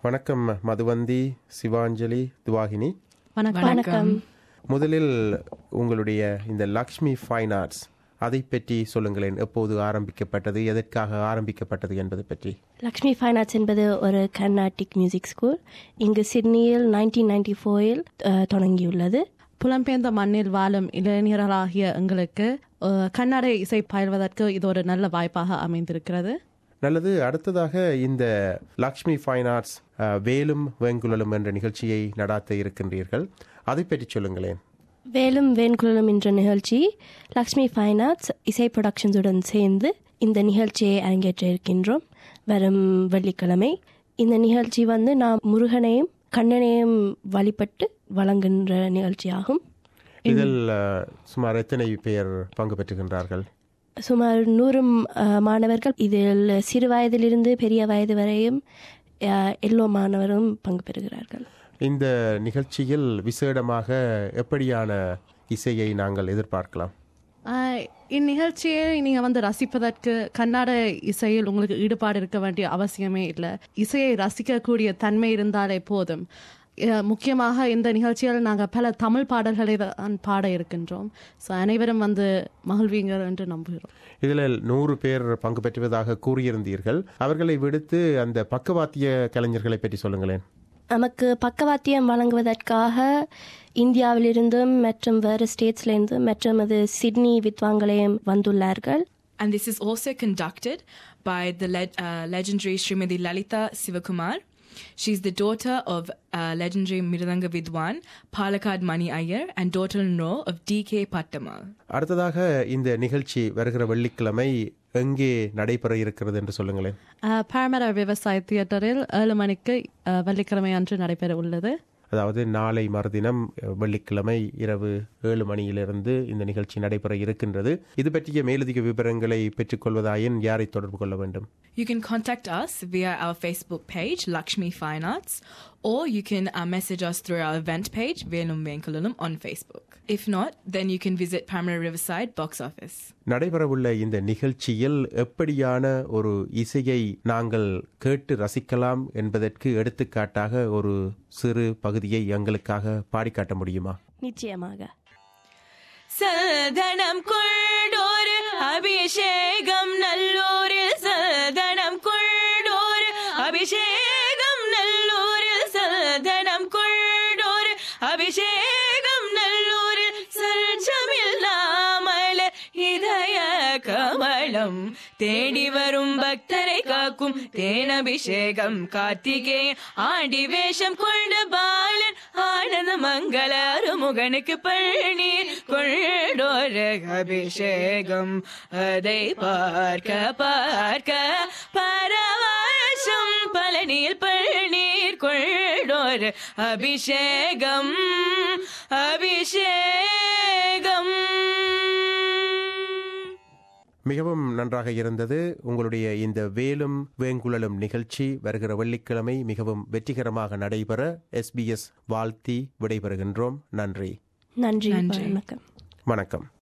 வணக்கம் மதுவந்தி சிவாஞ்சலி துவாகினி வணக்கம் வணக்கம் முதலில் உங்களுடைய இந்த லக்ஷ்மி ஃபைன் ஆர்ட்ஸ் அதை பற்றி சொல்லுங்களேன் எப்போது ஆரம்பிக்கப்பட்டது எதற்காக ஆரம்பிக்கப்பட்டது என்பது பற்றி லக்ஷ்மி ஃபைன் ஆர்ட்ஸ் என்பது ஒரு கர்நாடிக் மியூசிக் ஸ்கூல் இங்கு சிட்னியில் நைன்டீன் நைன்டி ஃபோரில் தொடங்கியுள்ளது புலம்பெயர்ந்த மண்ணில் வாழும் இளைஞர்களாகிய எங்களுக்கு அஹ், கன்னட இசை பயில்வதற்கு இது ஒரு நல்ல வாய்ப்பாக அமைந்திருக்கிறது நல்லது அடுத்ததாக இந்த லக்ஷ்மி ஃபைன் ஆர்ட்ஸ் அஹ், வேலும் வேங்குழலும் என்ற நிகழ்ச்சியை நடாத்த இருக்கின்றீர்கள் அதை பற்றி சொல்லுங்களேன் வேலும் வேன்குழலும் என்ற நிகழ்ச்சி லக்ஷ்மி ஃபைன் ஆர்ட்ஸ் இசை ப்ரொடக்ஷன்ஸுடன் சேர்ந்து இந்த நிகழ்ச்சியை அரங்கேற்ற இருக்கின்றோம் வரும் வெள்ளிக்கிழமை இந்த நிகழ்ச்சி வந்து நாம் முருகனையும் கண்ணனையும் வழிபட்டு வழங்குகின்ற நிகழ்ச்சியாகும் இதில் அஹ், சுமார் எத்தனை பேர் பங்கு பெற்றுகின்றார்கள் சுமார் நூறு அஹ், மாணவர்கள் இதில் சிறு வயதிலிருந்து பெரிய வயது வரையும் அஹ், எல்லோ மாணவரும் பங்கு பெறுகிறார்கள் இந்த நிகழ்ச்சியில் விசேடமாக எப்படியான இசையை நாங்கள் எதிர்பார்க்கலாம் அஹ், இந்நிகழ்ச்சியை நீங்க வந்து ரசிப்பதற்கு கன்னட இசையில் உங்களுக்கு ஈடுபாடு இருக்க வேண்டிய அவசியமே இல்லை இசையை ரசிக்கக்கூடிய தன்மை இருந்தாலே போதும் அஹ், முக்கியமாக இந்த நிகழ்ச்சியில் நாங்கள் பல தமிழ் பாடல்களை தான் பாட இருக்கின்றோம் ஸோ அனைவரும் வந்து மகிழ்வீங்க என்று நம்புகிறோம் இதில் நூறு பேர் பங்கு பெற்றுவதாக கூறியிருந்தீர்கள் அவர்களை விடுத்து அந்த பக்கவாத்திய கலைஞர்களை பற்றி சொல்லுங்களேன் நமக்கு பக்கவாத்தியம் வழங்குவதற்காக இந்தியாவிலிருந்தும் மற்றும் வேறு ஸ்டேட்ஸ்லேருந்தும் மற்றும் அது சிட்னி வித்வாங்களையும் வந்துள்ளார்கள் And this is also conducted by the le- uh, legendary Srimati Lalita Sivakumar. She's the daughter of uh, legendary Miranga Vidwan, Palakad Mani Iyer, and daughter-in-law of D.K. Pattamal. அடுத்ததாக இந்த நிகழ்ச்சி வருகிற வெள்ளிக்கிழமை எங்கே நடைபெற இருக்கிறது என்று சொல்லுங்களேன் பாரமர விவசாய தியேட்டரில் ஏழு மணிக்கு அஹ், வெள்ளிக்கிழமை அன்று நடைபெற உள்ளது அதாவது நாளை மறுதினம் அஹ், வெள்ளிக்கிழமை இரவு ஏழு மணியிலிருந்து இந்த நிகழ்ச்சி நடைபெற இருக்கின்றது இது பற்றிய மேலதிக விவரங்களை பெற்றுக்கொள்வதாயின் யாரை தொடர்பு கொள்ள வேண்டும் You can contact us via our Facebook page, Lakshmi Fine Arts, or you can uh, message us through our event page, Velum Venkulalum, on Facebook. If not, then you can visit Palmyra Riverside box office. நடைபெறவுள்ள இந்த நிகழ்ச்சியில் எப்படியான ஒரு இசையை நாங்கள் கேட்டு ரசிக்கலாம் என்பதற்கு எடுத்துக்காட்டாக ஒரு சிறு பகுதியை எங்களுக்காக பாடிக்காட்ட முடியுமா நிச்சயமாக சதனம் கொண்டோரு அபிஷேகம் நல்லூரில் சதனம் கொண்டோரு அபிஷேகம் நல்லூரில் சதனம் கொண்டோரு அபிஷேகம் நல்லூரில் சஞ்சமில்லாமல் இதய கமலம் தேடி வரும் பக்தரை காக்கும் தேனபிஷேகம் கார்த்திகே ஆண்டி வேஷம் கொண்ட பாலன் ஆனந்த மங்கள அருமுகனுக்கு பழநீர் கொண்டோர அபிஷேகம் அதை பார்க்க பார்க்க பரவசம் பழனியில் பழநீர் கொண்டோர் அபிஷேகம் அபிஷேகம் மிகவும் நன்றாக இருந்தது உங்களுடைய இந்த வேலும் வேங்குழலும் நிகழ்ச்சி வருகிற வெள்ளிக்கிழமை மிகவும் வெற்றிகரமாக நடைபெற எஸ்பிஎஸ் வாழ்த்தி விடைபெறுகின்றோம் நன்றி நன்றி நன்றி. வணக்கம் வணக்கம்